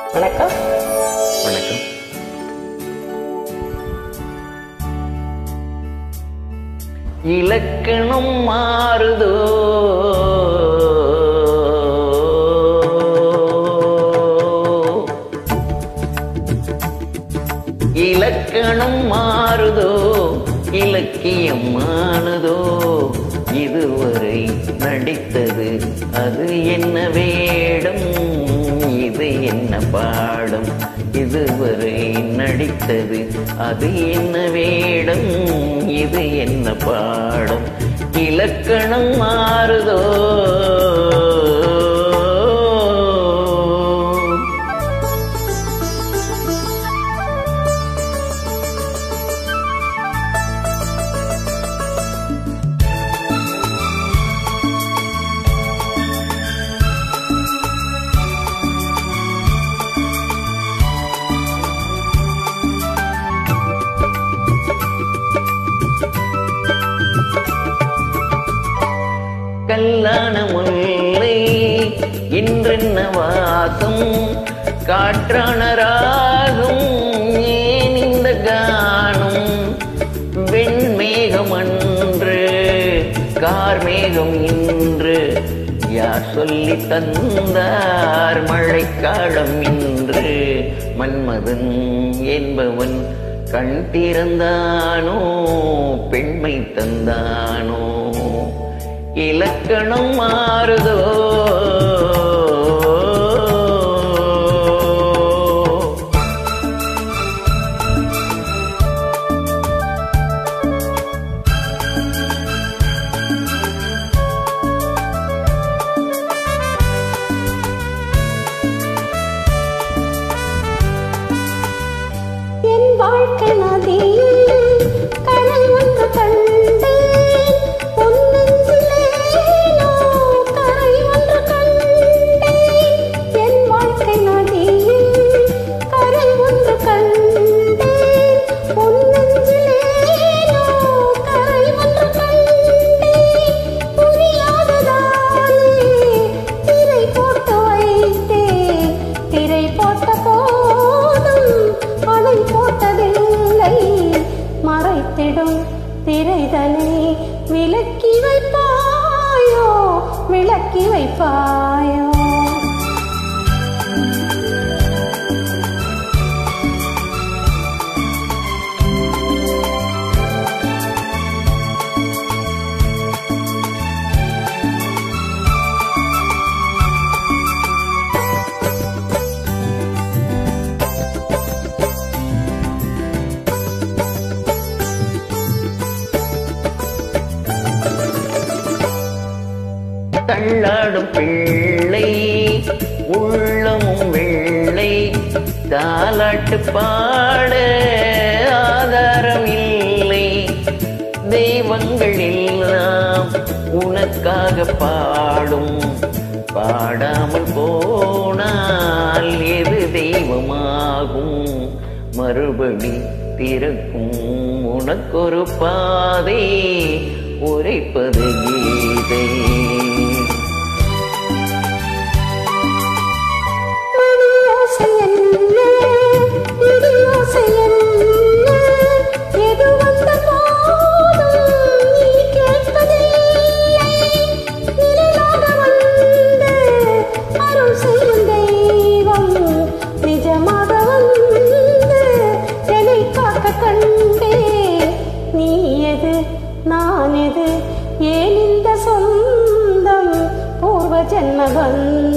வணக்கம் வணக்கம் இலக்கணம் மாறுதோ இலக்கணம் மாறுதோ இலக்கியம் மாறுதோ இதுவரை நடித்தது அது என்ன வேடம் இது என்ன பாடம் இதுவரை நடித்தது அது என்ன வேடம் இது என்ன பாடம் இலக்கணம் மாறுதோ கல்லான முல்லை இன்றென்ன வாசம் காற்றான ராகம் ஏன் இந்த கானம் வெண்மேகம் அன்று கார்மேகம் இன்று யார் சொல்லி தந்தார் மழைக்காலம் இன்று மன்மதன் என்பவன் கண் திறந்தானோ பெண்மை தந்தானோ இலக்கணம் மாறுதோ என் வாழ்க்கை நதியில் கரை ஒன்று கண்டேன் பொன்னெஞ்சிலேனோ கரை ஒன்று கண்டேன் என் வாழ்க்கை நதியில் கரை ஒன்று கண்டேன் பொன்னெஞ்சிலேனோ கரை ஒன்று கண்டேன் புரியாததாலே திரை போட்டு வைத்தேன் திரை போட்ட போதும் அணை போட்டதில்லை மறைத்திடும் திரைதனை விலக்கி வைப்பாயோ விளக்கி வைப்பாயோ தள்ளாடும் பிள்ளை உள்ளமும் வெள்ளை தாலாட்டு பாட ஆதாரம் இல்லை தெய்வங்கள் எல்லாம் உனக்காக பாடும் பாடாமல் போனால் எது தெய்வமாகும் மறுபடி திறக்கும் உனக்கொரு பாதை உரைப்பது கீதை மணியோசை என்ன இடியோசை என்ன எது வந்த போதும் நீ கேட்பதில்லை நிழலாக வந்து அருள் செய்யும் தெய்வம் நிஜமாக வந்து என்னை காக்க கண்டே நீ எது நான் எது ஏன் இந்த சொந்தம் பூர்வ ஜென்ம பந்தம்